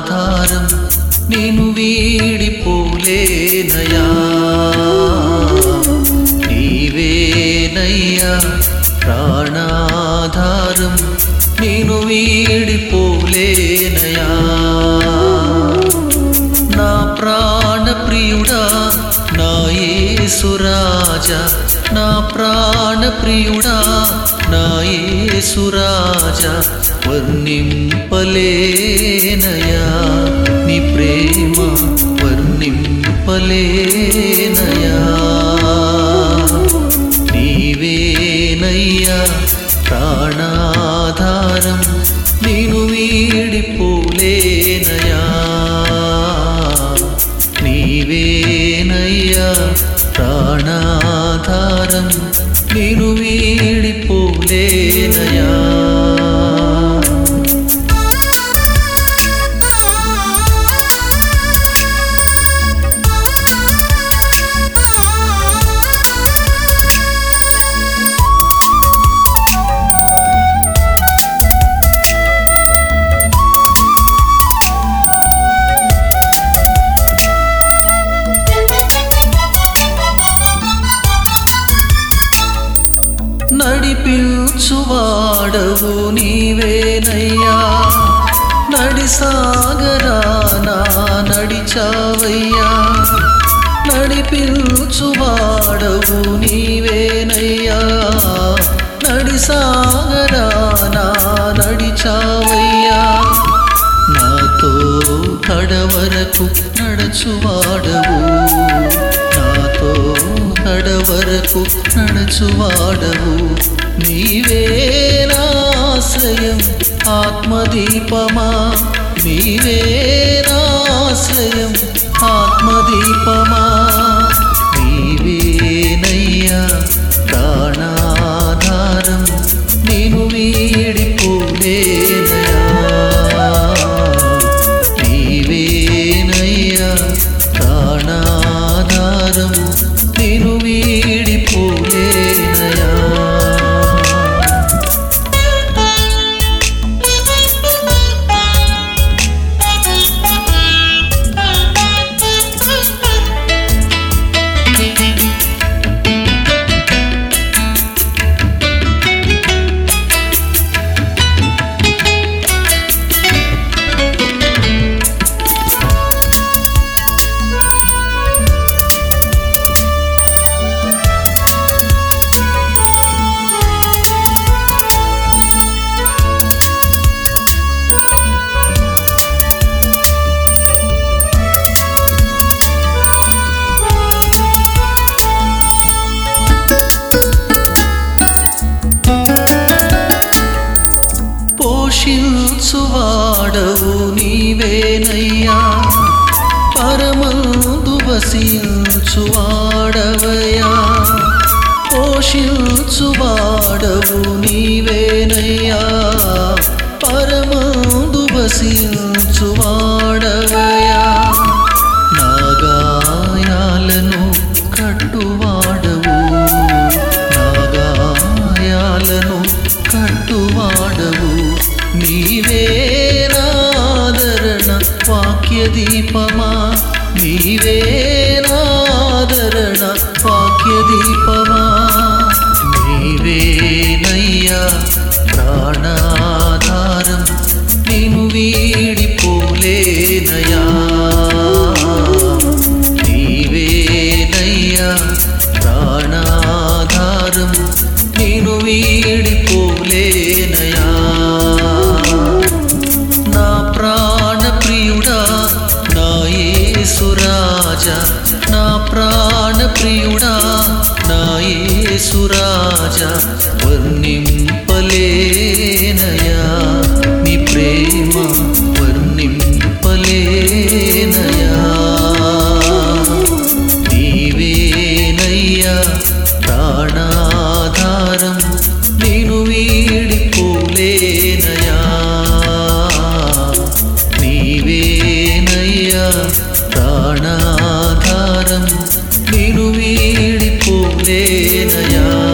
ప్రాణాధారం నేను వీడిపోలేనయా నీవేనయ్యా ప్రాణాధారం నేను వీడిపోలేనయా నా ప్రాణ ప్రియుడా నా యేసురాజా నా ప్రాణ ప్రియుడా నా యేసురాజా వర్ణింపలేనయా నీ ప్రేమ వర్ణింపలేనయా నీవేనయ్యా ప్రాణాధారం నేను వీడిపోలేనయా నీవేనయ్యా ప్రాణాధారం నేను వీడిపోలేనయా నడిపించువాడవు నీవేనయ్యా నడిసాగరానా నడిచావయ్యా నడిపించువాడవు నీవేనయ్యా నడిసాగరానా నడిచావయ్యా నాతో కడవరకు నడచువాడవు నాతో కడవరకు నడచువాడవు నీవే నాశ్రయం ఆత్మదీపమా నీవే నాశ్రయం ఆత్మదీపమా నీవేనయ్యా ప్రాణాధారం నేను వీడిపోలేనయా నీవేనయ్యా ప్రాణాధారం నేను వీడిపోలేనయా పోషించువాడవు నీవేనయ్యా పరమందు వసించువాడవయ్యా పోషించువాడవు నీవేనయ్యా పరమందు వసించువాడవయ్యా నా గాయాలను కట్టువాడవు నా గాయాలను కట్టువాడవు నీవే నాదరణ వాక్య దీపమా నీవే నాదరణ వాక్య దీపమా నీవేనయ్యా ప్రాణాధారం నేను వీడిపోలేనయా నీవేనయ్యా ప్రాణాధారం నేను వీడిపోలేనయా నా ప్రాణ ప్రియుడా నా యేసురాజా నా ప్రాణ ప్రియుడా నా యేసురాజా వర్ణింపలేనయా నీ ప్రేమ వర్ణింపలేనయా నీవేనయ్యా ప్రాణాధారం నేను వీడిపోలేనయా నీవేనయ్యా ప్రాణాధారం నేను వీడిపోలేనయా